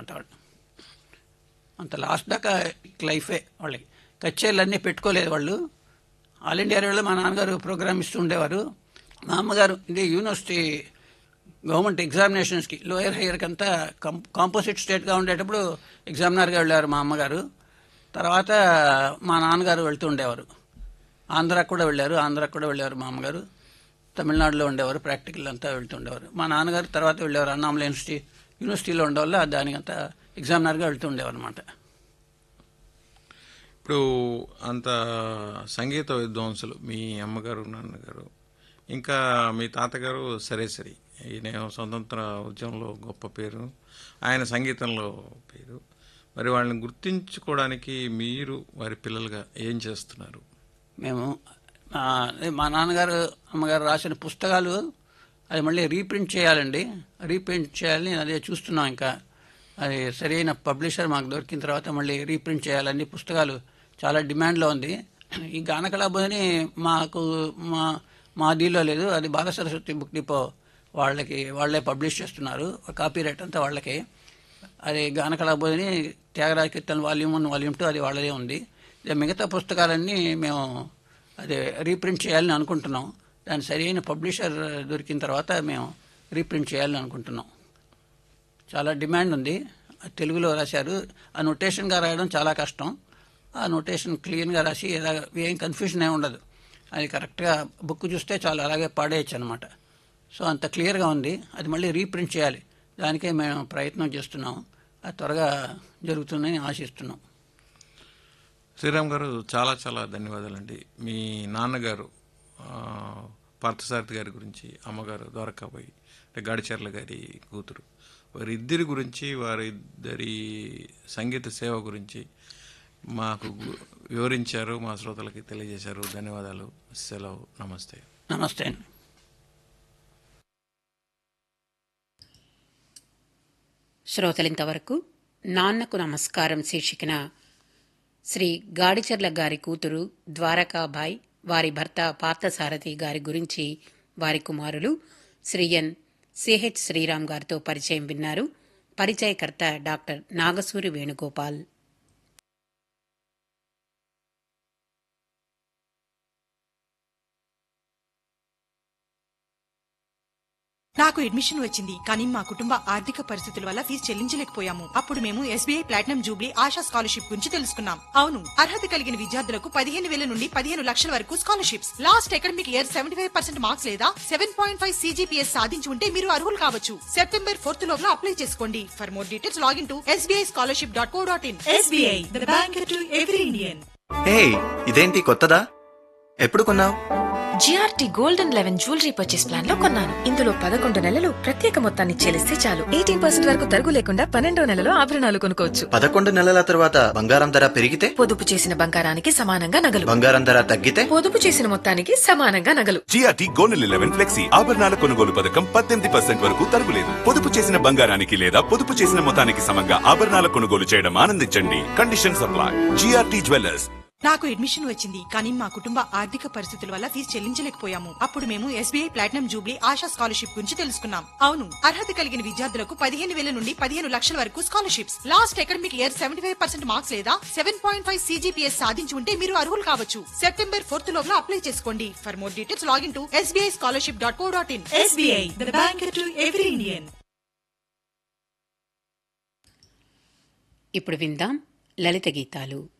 అనమాట వాళ్ళు అంత లాస్ట్ దాకా లైఫే వాళ్ళకి కచేరీలు అన్నీ పెట్టుకోలేదు వాళ్ళు ఆల్ ఇండియా రేడియోలో మా నాన్నగారు ప్రోగ్రామ్ ఇస్తూ ఉండేవారు మా అమ్మగారు ఇది యూనివర్సిటీ గవర్నమెంట్ ఎగ్జామినేషన్స్కి లోయర్ హైయర్కి అంతా కం కాంపోజిట్ స్టేట్గా ఉండేటప్పుడు ఎగ్జామినర్గా వెళ్ళారు మా అమ్మగారు తర్వాత మా నాన్నగారు వెళ్తూ ఉండేవారు ఆంధ్రాకి కూడా వెళ్ళారు ఆంధ్రాకి కూడా వెళ్ళారు మా అమ్మగారు తమిళనాడులో ఉండేవారు ప్రాక్టికల్ అంతా వెళ్తుండేవారు మా నాన్నగారు తర్వాత వెళ్ళేవారు అన్నామల యూనివర్సిటీ యూనివర్సిటీలో ఉండేవాళ్ళు దానికంతా ఎగ్జామినర్గా వెళ్తూ ఉండేవారు అనమాట ఇప్పుడు అంత సంగీత విద్వాంసులు మీ అమ్మగారు నాన్నగారు ఇంకా మీ తాతగారు సరే సరి ఈయన స్వతంత్ర ఉద్యమంలో గొప్ప పేరు ఆయన సంగీతంలో పేరు మరి వాళ్ళని గుర్తించుకోవడానికి మీరు వారి పిల్లలుగా ఏం చేస్తున్నారు మేము ఆ, అదే మా నాన్నగారు అమ్మగారు రాసిన పుస్తకాలు అది మళ్ళీ రీప్రింట్ చేయాలండి రీప్రింట్ చేయాలని అదే చూస్తున్నాం ఇంకా అది సరైన పబ్లిషర్ మాకు దొరికిన తర్వాత మళ్ళీ రీప్రింట్ చేయాలని పుస్తకాలు చాలా డిమాండ్లో ఉంది ఈ గానకళాబోధిని మాకు మా మా దీనిలో లేదు అది బాల సరస్వతి బుక్ డిపో వాళ్ళకి వాళ్ళే పబ్లిష్ చేస్తున్నారు కాపీ రైట్ అంతా వాళ్ళకి అది గానకళాబోధిని త్యాగరాజ కీర్తన వాల్యూమ్ వన్ వాల్యూమ్ టూ అది వాళ్ళదే ఉంది ఇక మిగతా పుస్తకాలన్నీ మేము అదే రీప్రింట్ చేయాలని అనుకుంటున్నాం దాని సరైన పబ్లిషర్ దొరికిన తర్వాత మేము రీప్రింట్ చేయాలని అనుకుంటున్నాం చాలా డిమాండ్ ఉంది అది తెలుగులో రాశారు ఆ నొటేషన్గా రాయడం చాలా కష్టం ఆ నొటేషన్ క్లీన్గా రాసి ఎలా ఏం కన్ఫ్యూజన్ ఏమి ఉండదు అది కరెక్ట్గా బుక్ చూస్తే చాలా అలాగే పాడేయచ్చు అనమాట సో అంత క్లియర్గా ఉంది అది మళ్ళీ రీప్రింట్ చేయాలి దానికే మేము ప్రయత్నం చేస్తున్నాం అది త్వరగా జరుగుతుందని ఆశిస్తున్నాం శ్రీరామ్ గారు చాలా చాలా ధన్యవాదాలండి మీ నాన్నగారు ఆ, పార్థసారథి గారి గురించి అమ్మగారు ద్వారకాబాయి అంటే గాడిచర్ల గారి కూతురు వారిద్దరి గురించి వారిద్దరి సంగీత సేవ గురించి మాకు గు- వివరించారు మా శ్రోతలకి తెలియజేశారు ధన్యవాదాలు సెలవు నమస్తే నమస్తే అండి శ్రోతలింతవరకు నాన్నకు నమస్కారం శీర్షికన శ్రీ గాడిచర్ల గారి కూతురు ద్వారకాబాయ్ వారి భర్త పార్థసారథి గారి గురించి వారి కుమారులు శ్రీ ఎన్ సిహెచ్ శ్రీరామ్ గారితో పరిచయం విన్నారు పరిచయకర్త డాక్టర్ నాగసూరి వేణుగోపాల్ నాకు అడ్మిషన్ వచ్చింది కానీ మా కుటుంబ ఆర్థిక పరిస్థితుల వల్ల ఫీజు చెల్లించలేకపోయాము అప్పుడు మేము SBI platinum jubilee Asha scholarship గురించి తెలుసుకున్నాం అవును అర్హత కలిగిన విద్యార్థులకు పదిహేను వేల నుండి పదిహేను లక్షల వరకు scholarships last academic year seventy five percent marks లేదా సెవెన్ పాయింట్ ఫైవ్ సీజీపీఎస్ సాధించి ఉంటే మీరు అర్హులు కావచ్చు సెప్టెంబర్ ఫోర్త్ లోపల అప్లై చేసుకోండి for more details login to SBI scholarship dot co dot in SBI the bank to every Indian hey ఇదేంటి కొత్తదా ఎప్పుడు కొన్నావు GRT golden eleven jewellery purchase plan లో కొన్నాను ఇందులో పదకొండు నెలలు ప్రత్యేక మొత్తాన్ని చెల్లిస్తే చాలు ఎయిటీన్ పర్సెంట్ వరకు తరుగు లేకుండా పన్నెండో నెలలో ఆభరణాలు కొనుక్కోవచ్చు పదకొండు నెలల తర్వాత బంగారం ధర పెరిగితే పొదుపు చేసిన బంగారానికి సమానంగా నగలు బంగారం ధర తగ్గితే పొదుపు చేసిన మొత్తానికి సమానంగా నగలు జిఆర్టీ గోల్డ్ లెవెన్ ఫ్లెక్సీ ఆభరణాల కొనుగోలు పథకం పద్దెనిమిది పర్సెంట్ వరకు తరుగులేదు పొదుపు చేసిన బంగారానికి లేదా పొదుపు చేసిన మొత్తానికి సమంగా ఆభరణాల కొనుగోలు చేయడం ఆనందించండి కండిషన్ సప్లై జిఆర్టీ జ్యువెలర్స్ నాకు అడ్మిషన్ వచ్చింది కానీ మా కుటుంబ ఆర్థిక పరిస్థితుల వల్ల ఫీజు చెల్లించలేకపోయాము అప్పుడు మేము SBI platinum jubilee Asha scholarship గురించి తెలుసుకున్నాం అవును అర్హత కలిగిన విద్యార్థులకు పదిహేను వేల నుండి పదిహేను లక్షల వరకు scholarships last academic year seventy five percent marks లేదా సెవెన్ పాయింట్ ఫైవ్ సీజీపీఎస్ సాధించి ఉంటే మీరు అర్హులు కావచ్చు సెప్టెంబర్ ఫోర్త్ లోపల అప్లై చేసుకోండి for more details login to SBI scholarship dot co dot in SBI the bank to every Indian ఇప్పుడు విందాం లలిత గీతాలు